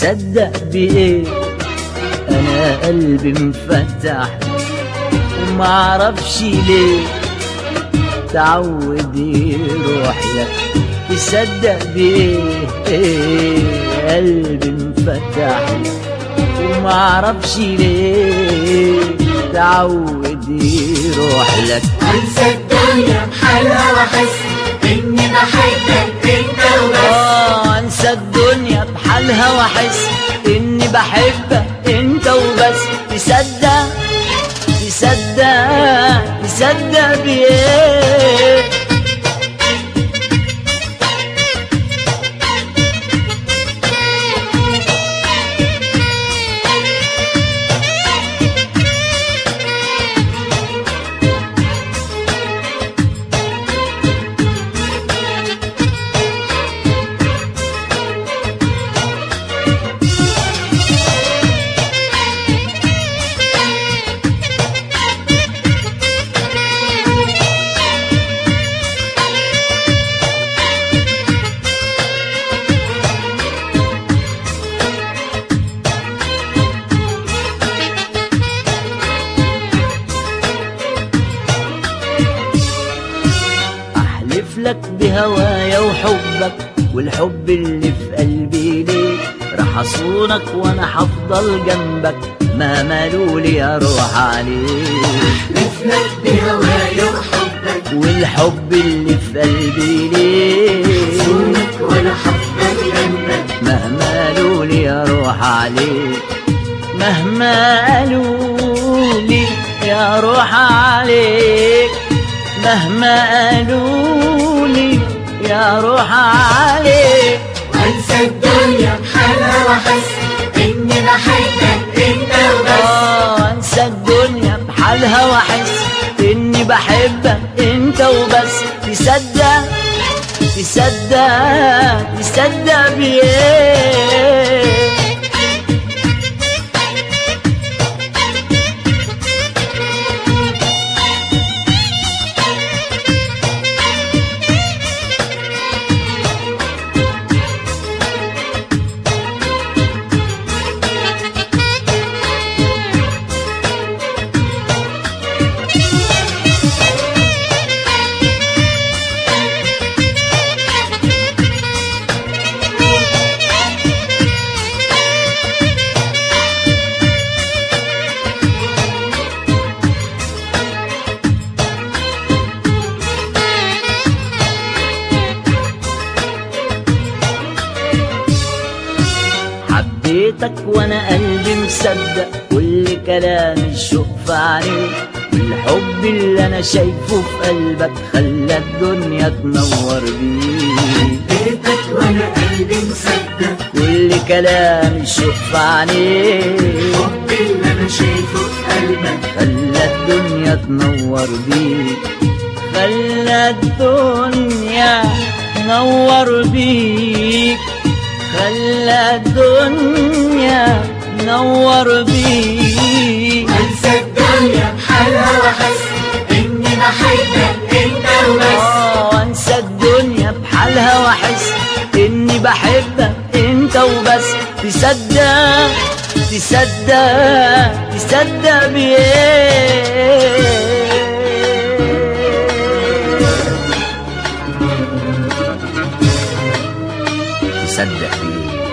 تصدق بإيه أنا قلبي مفتح ومعرفش ليه تعود يروح لك تصدق بإيه إيه قلبي مفتح ومعرفش ليه تعود يروح لك انسى الدنيا بحالها واحس اني بحبك انت وبس آه انسى الدنيا بحالها واحس اني بحبك انت وبس تصدق تصدق تصدق بايه احلف لك بهوايا وحبك والحب اللي في قلبي ليك راح اصونك وانا هفضل جنبك ما مالولي اروح عليك مثلك بهوايا وحبك والحب اللي في قلبي ليك صونك وانا حفظك جنبك مهما قالوا لي اروح عليك مهما قالوا لي يا روح عليك مهما قالوا لي يا روح عليك انسى الدنيا بحالها واحس اني بحبك انت وبس اه انسى الدنيا بحالها واحس اني بحبك انت وبس تصدق تصدق تصدق بايه حبيتك وانا قلبي مصدق كل كلام الشوق في عينيك والحب اللي انا شايفه في قلبك خلى الدنيا تنور بيك بيتك وانا قلبي مصدق كل كلام الشوق في عينيك حب اللي انا شايفه في قلبك خلى الدنيا تنور بيك خلى الدنيا تنور بيك خلى الدنيا تنور بيك انسى الدنيا بحالها واحس اني بحبك انت وبس اه انسى الدنيا بحالها واحس اني بحبك انت وبس تصدق تصدق تصدق بايه تصدق بايه